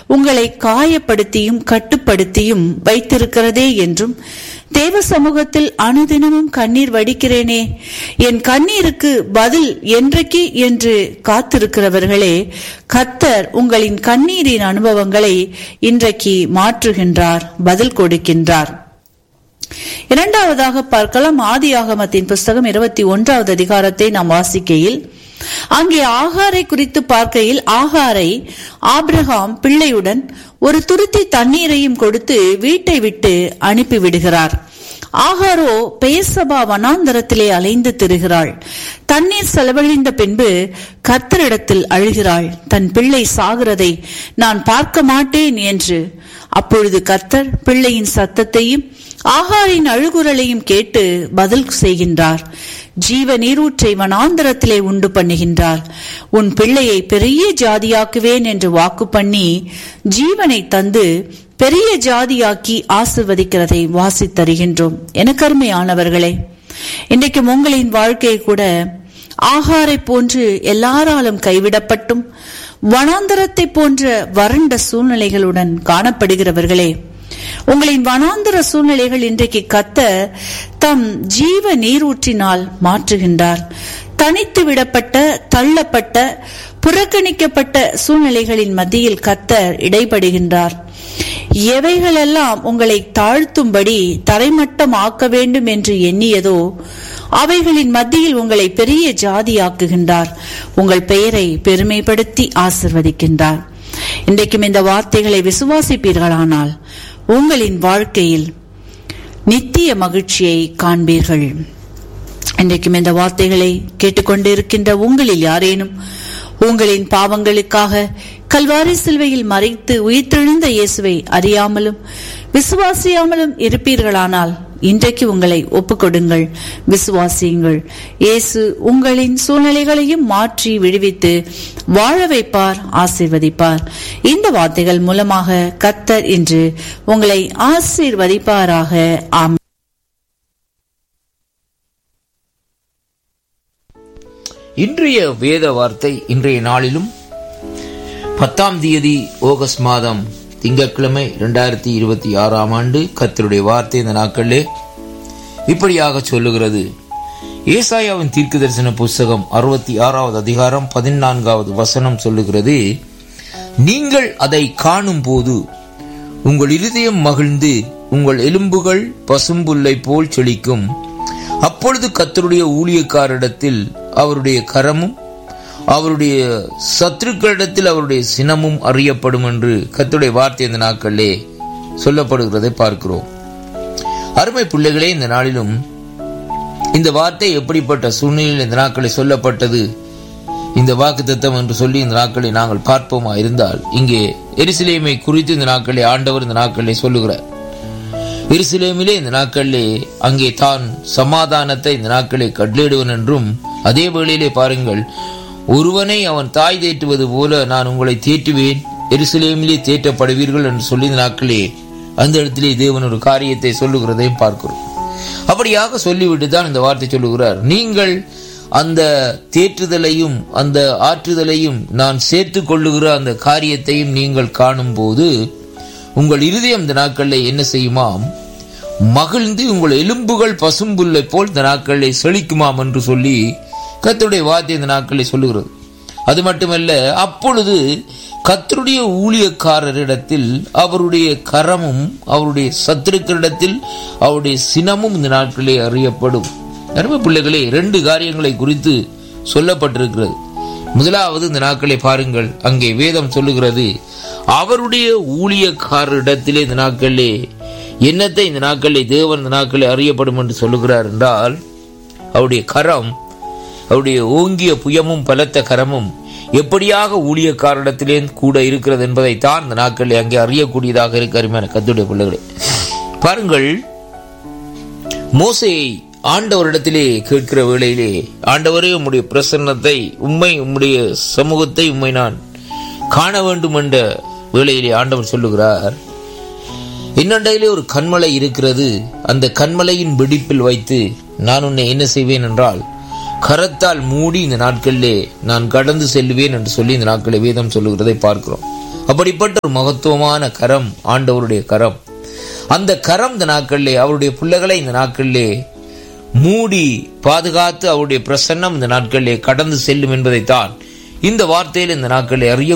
உங்களை காயப்படுத்தியும் கட்டுப்படுத்தியும் வைத்திருக்கிறதே என்றும் தேவ சமூகத்தில் அனுதினமும் கண்ணீர் வடிக்கிறேனே என் கண்ணீருக்கு பதில் என்றைக்கு என்று காத்திருக்கிறவர்களே கத்தர் உங்களின் கண்ணீரின் அனுபவங்களை இன்றைக்கு மாற்றுகின்றார் பதில் கொடுக்கின்றார் இரண்டாவதாக பார்க்கலாம் ஆதி ஆகமத்தின் புஸ்தகம் இருபத்தி ஒன்றாவது அதிகாரத்தை நாம் வாசிக்கையில் அங்கே ஆகாரை குறித்து பார்க்கையில் ஆகாரை ஆப்ரஹாம் பிள்ளையுடன் ஒரு துருத்தி தண்ணீரையும் கொடுத்து வீட்டை விட்டு அனுப்பிவிடுகிறார் ஆகாரோ பெயர்சபா வனாந்தரத்திலே அலைந்து திரிகிறாள் தண்ணீர் செலவழிந்த பின்பு கத்தரிடத்தில் அழுகிறாள் தன் பிள்ளை சாகிறதை நான் பார்க்க மாட்டேன் என்று அப்பொழுது கர்த்தர் பிள்ளையின் சத்தத்தையும் ஆகாரின் அழுகுரலையும் கேட்டு பதில் செய்கின்றார் ஜீவ நீரூற்றை வனாந்தரத்திலே உண்டு பண்ணுகின்றார் உன் பிள்ளையை பெரிய ஜாதியாக்குவேன் என்று வாக்கு பண்ணி ஜீவனை தந்து பெரிய ஜாதியாக்கி ஆசிர்வதிக்கிறதை வாசித்தருகின்றோம் எனக்கருமையானவர்களே இன்றைக்கு உங்களின் வாழ்க்கை கூட ஆகாரை போன்று எல்லாராலும் கைவிடப்பட்டும் வனாந்தரத்தை போன்ற வறண்ட சூழ்நிலைகளுடன் காணப்படுகிறவர்களே உங்களின் வனாந்தர சூழ்நிலைகள் இன்றைக்கு கத்த தம் ஜீவ நீரூற்றினால் மாற்றுகின்றார் தனித்து விடப்பட்ட தள்ளப்பட்ட புறக்கணிக்கப்பட்ட சூழ்நிலைகளின் மத்தியில் கத்தர் இடைபடுகின்றார் எவைகளெல்லாம் உங்களை தாழ்த்தும்படி தரைமட்டம் ஆக்க வேண்டும் என்று எண்ணியதோ அவைகளின் மத்தியில் உங்களை பெரிய ஜாதியாக்குகின்றார் உங்கள் பெயரை பெருமைப்படுத்தி ஆசிர்வதிக்கின்றார் இன்றைக்கும் இந்த வார்த்தைகளை விசுவாசிப்பீர்களானால் உங்களின் வாழ்க்கையில் நித்திய மகிழ்ச்சியை காண்பீர்கள் இன்றைக்கும் இந்த வார்த்தைகளை கேட்டுக்கொண்டிருக்கின்ற உங்களில் யாரேனும் உங்களின் பாவங்களுக்காக கல்வாரி சிலுவையில் மறைத்து உயிர்த்தெழுந்த இயேசுவை அறியாமலும் விசுவாசியாமலும் இருப்பீர்களானால் இன்றைக்கு உங்களை ஒப்புக்கொடுங்கள் விசுவாசியுங்கள் இயேசு உங்களின் சூழ்நிலைகளையும் மாற்றி விடுவித்து வாழ வைப்பார் ஆசீர்வதிப்பார் இந்த வார்த்தைகள் மூலமாக கத்தர் இன்று உங்களை ஆசீர்வதிப்பாராக ஆம் இன்றைய வேத வார்த்தை இன்றைய நாளிலும் பத்தாம் தேதி ஆகஸ்ட் மாதம் திங்கட்கிழமை இரண்டாயிரத்தி இருபத்தி ஆறாம் ஆண்டு கர்த்தருடைய வார்த்தை இந்த நாட்களிலே இப்படியாக சொல்லுகிறது ஏசாயாவின் தீர்க்க தரிசன புஸ்தகம் அறுபத்தி ஆறாவது அதிகாரம் பதினான்காவது வசனம் சொல்லுகிறது நீங்கள் அதை காணும் போது உங்கள் இருதயம் மகிழ்ந்து உங்கள் எலும்புகள் பசும்புல்லை போல் செழிக்கும் அப்பொழுது கத்தருடைய ஊழியக்காரிடத்தில் அவருடைய கரமும் அவருடைய சத்துருக்களிடத்தில் அவருடைய சினமும் அறியப்படும் என்று கத்துடைய வார்த்தை இந்த நாட்களிலே சொல்லப்படுகிறதை பார்க்கிறோம் அருமை பிள்ளைகளே இந்த நாளிலும் இந்த வார்த்தை எப்படிப்பட்ட சூழ்நிலையில் இந்த நாட்களில் சொல்லப்பட்டது இந்த வாக்கு தத்தம் என்று சொல்லி இந்த நாட்களை நாங்கள் பார்ப்போமா இருந்தால் இங்கே எரிசிலேமை குறித்து இந்த நாட்களை ஆண்டவர் இந்த நாட்களை சொல்லுகிறார் எருசலேமிலே இந்த நாட்களிலே அங்கே தான் சமாதானத்தை இந்த நாட்களை கட்லிடுவன் என்றும் அதே வேளையிலே பாருங்கள் ஒருவனை அவன் தாய் தேற்றுவது போல நான் உங்களை தேற்றுவேன் எருசலேமிலே தேற்றப்படுவீர்கள் என்று சொல்லி இந்த நாட்களே அந்த இடத்திலே தேவன் ஒரு காரியத்தை சொல்லுகிறதையும் பார்க்கிறோம் அப்படியாக சொல்லிவிட்டு தான் இந்த வார்த்தை சொல்லுகிறார் நீங்கள் அந்த தேற்றுதலையும் அந்த ஆற்றுதலையும் நான் சேர்த்து கொள்ளுகிற அந்த காரியத்தையும் நீங்கள் காணும் போது உங்கள் இருதயம் இந்த நாட்களில் என்ன செய்யுமாம் மகிழ்ந்து உங்கள் எலும்புகள் பசும்புல்லை போல் இந்த நாட்களில் செழிக்குமாம் என்று சொல்லி கத்தருடைய வார்த்தை இந்த நாட்களில் சொல்லுகிறது அது மட்டுமல்ல அப்பொழுது கத்தருடைய ஊழியக்காரரிடத்தில் அவருடைய கரமும் அவருடைய சத்துருக்களிடத்தில் அவருடைய சினமும் இந்த நாட்களிலே அறியப்படும் அருமை பிள்ளைகளே ரெண்டு காரியங்களை குறித்து சொல்லப்பட்டிருக்கிறது முதலாவது இந்த நாட்களை பாருங்கள் அங்கே வேதம் சொல்லுகிறது அவருடைய ஊழியக்காரரிடத்திலே இந்த நாட்களிலே என்னத்தை இந்த நாட்களிலே தேவன் இந்த நாட்களில் அறியப்படும் என்று சொல்லுகிறார் என்றால் அவருடைய கரம் அவருடைய ஓங்கிய புயமும் பலத்த கரமும் எப்படியாக ஊழியக்காரிடத்திலே கூட இருக்கிறது என்பதை தான் இந்த நாட்களில் அங்கே அறியக்கூடியதாக இருக்க அருமையான கத்துடைய பிள்ளைகளே பாருங்கள் மோசையை ஆண்டவரிடத்திலே கேட்கிற வேளையிலே ஆண்டவரே உம்முடைய பிரசன்னத்தை உண்மை உம்முடைய சமூகத்தை உண்மை நான் காண வேண்டும் என்ற வேளையிலே ஆண்டவர் சொல்லுகிறார் இன்னொன்றையிலே ஒரு கண்மலை இருக்கிறது அந்த கண்மலையின் வெடிப்பில் வைத்து நான் உன்னை என்ன செய்வேன் என்றால் கரத்தால் மூடி இந்த நாட்களிலே நான் கடந்து செல்வேன் என்று சொல்லி இந்த நாட்களை வேதம் சொல்லுகிறதை பார்க்கிறோம் அப்படிப்பட்ட ஒரு மகத்துவமான கரம் ஆண்டவருடைய கரம் அந்த கரம் இந்த நாட்களிலே அவருடைய பிள்ளைகளை இந்த நாட்களிலே மூடி பாதுகாத்து அவருடைய பிரசன்னம் இந்த நாட்களிலே கடந்து செல்லும் என்பதைத்தான் இந்த வார்த்தையில் இந்த நாட்களிலே அறிய